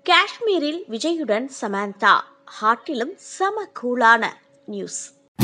காஷ்மீரில் விஜயுடன் சமந்தா ஹாட்டிலும் சம கூலான நியூஸ்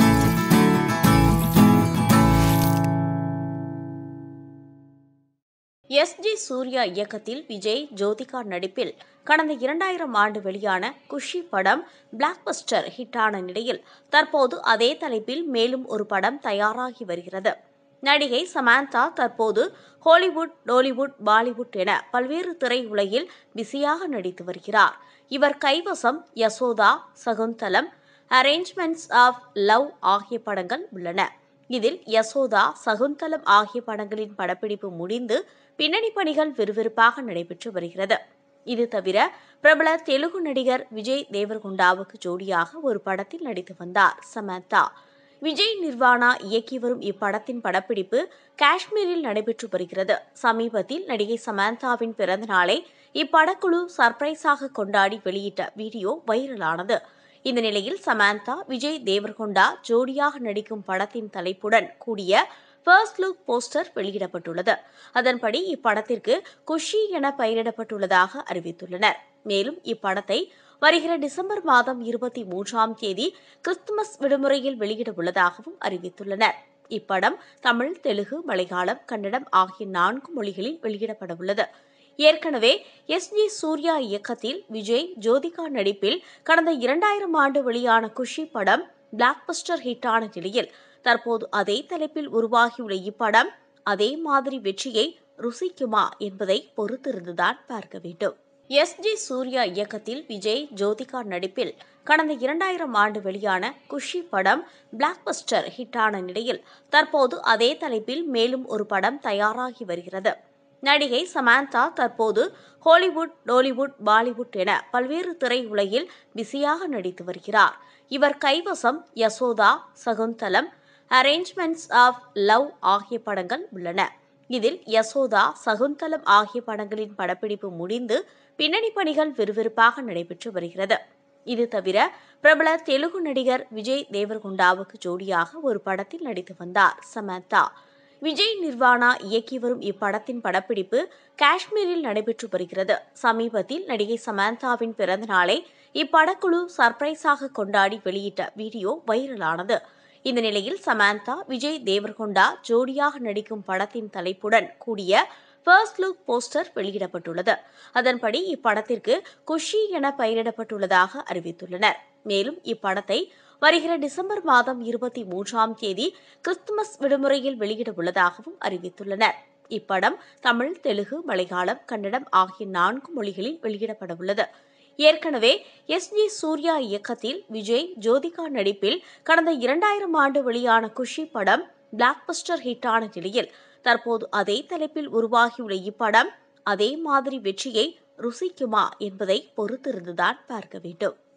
எஸ் ஜி சூர்யா இயக்கத்தில் விஜய் ஜோதிகா நடிப்பில் கடந்த இரண்டாயிரம் ஆண்டு வெளியான குஷி படம் பிளாக் பஸ்டர் ஹிட்டான நிலையில் தற்போது அதே தலைப்பில் மேலும் ஒரு படம் தயாராகி வருகிறது நடிகை சமாந்தா தற்போது ஹாலிவுட் டோலிவுட் பாலிவுட் என பல்வேறு திரையுலகில் பிஸியாக நடித்து வருகிறார் இவர் கைவசம் Yashoda Shakuntalam arrangements of love ஆகிய படங்கள் உள்ளன இதில் யசோதா சகுந்தலம் ஆகிய படங்களின் படப்பிடிப்பு முடிந்து பின்னணி பணிகள் விறுவிறுப்பாக நடைபெற்று வருகிறது இது தவிர பிரபல தெலுங்கு நடிகர் விஜய் தேவர்கொண்டாவுக்கு ஜோடியாக ஒரு படத்தில் நடித்து வந்தார் சமந்தா விஜய் நிர்வாணா இயக்கி வரும் இப்படத்தின் படப்பிடிப்பு காஷ்மீரில் நடைபெற்று வருகிறது சமீபத்தில் நடிகை சமந்தாவின் பிறந்த நாளை இப்படக்குழு சர்ப்ரைஸாக கொண்டாடி வெளியிட்ட வீடியோ வைரலானது இந்த நிலையில் சமந்தா விஜய் தேவர்கொண்டா ஜோடியாக நடிக்கும் படத்தின் தலைப்புடன் கூடிய ஃபர்ஸ்ட் லுக் போஸ்டர் வெளியிடப்பட்டுள்ளது அதன்படி இப்படத்திற்கு குஷி என பெயரிடப்பட்டுள்ளதாக அறிவித்துள்ளனர் மேலும் இப்படத்தை வருகிற டிசம்பர் மாதம் இருபத்தி மூன்றாம் தேதி கிறிஸ்துமஸ் விடுமுறையில் வெளியிட உள்ளதாகவும் அறிவித்துள்ளனர் இப்படம் தமிழ் தெலுங்கு மலையாளம் கன்னடம் ஆகிய நான்கு மொழிகளில் வெளியிடப்பட உள்ளது ஏற்கனவே எஸ் ஜி சூர்யா இயக்கத்தில் விஜய் ஜோதிகா நடிப்பில் கடந்த இரண்டாயிரம் ஆண்டு வெளியான குஷி படம் பிளாக் பஸ்டர் ஹிட்டான நிலையில் தற்போது அதே தலைப்பில் உருவாகியுள்ள இப்படம் அதே மாதிரி வெற்றியை ருசிக்குமா என்பதை பொறுத்திருந்துதான் பார்க்க வேண்டும் எஸ் ஜி சூர்யா இயக்கத்தில் விஜய் ஜோதிகா நடிப்பில் கடந்த இரண்டாயிரம் ஆண்டு வெளியான குஷி படம் பிளாக் பஸ்டர் ஹிட்டான நிலையில் தற்போது அதே தலைப்பில் மேலும் ஒரு படம் தயாராகி வருகிறது நடிகை சமாந்தா தற்போது ஹாலிவுட் டோலிவுட் பாலிவுட் என பல்வேறு திரையுலகில் பிஸியாக நடித்து வருகிறார் இவர் கைவசம் Yashoda Shakuntalam arrangements of love ஆகிய படங்கள் உள்ளன இதில் யசோதா சகுந்தலம் ஆகிய படங்களின் படப்பிடிப்பு முடிந்து பின்னணி பணிகள் விறுவிறுப்பாக நடைபெற்று வருகிறது இது தவிர பிரபல தெலுங்கு நடிகர் விஜய் தேவர்கொண்டாவுக்கு ஜோடியாக ஒரு படத்தில் நடித்து வந்தார் சமந்தா விஜய் நிர்வாணா இயக்கி வரும் இப்படத்தின் படப்பிடிப்பு காஷ்மீரில் நடைபெற்று வருகிறது சமீபத்தில் நடிகை சமந்தாவின் பிறந்த நாளை இப்படக்குழு சர்ப்ரைஸாக கொண்டாடி வெளியிட்ட வீடியோ வைரலானது இந்த நிலையில் சமாந்தா விஜய் தேவர்கொண்டா ஜோடியாக நடிக்கும் படத்தின் தலைப்புடன் கூடிய ஃபர்ஸ்ட் லுக் போஸ்டர் வெளியிடப்பட்டுள்ளது அதன்படி இப்படத்திற்கு குஷி என பெயரிடப்பட்டுள்ளதாக அறிவித்துள்ளனர் மேலும் இப்படத்தை வருகிற டிசம்பர் மாதம் இருபத்தி மூன்றாம் தேதி கிறிஸ்துமஸ் விடுமுறையில் வெளியிட உள்ளதாகவும் அறிவித்துள்ளனர் இப்படம் தமிழ் தெலுங்கு மலையாளம் கன்னடம் ஆகிய நான்கு மொழிகளில் வெளியிடப்பட உள்ளது ஏற்கனவே எஸ் ஜி சூர்யா இயக்கத்தில் விஜய் ஜோதிகா நடிப்பில் கடந்த இரண்டாயிரம் ஆண்டு வெளியான குஷி படம் பிளாக் பஸ்டர் ஹிட்டான நிலையில் தற்போது அதே தலைப்பில் உருவாகியுள்ள இப்படம் அதே மாதிரி வெற்றியை ருசிக்குமா என்பதை பொறுத்திருந்துதான் பார்க்க வேண்டும்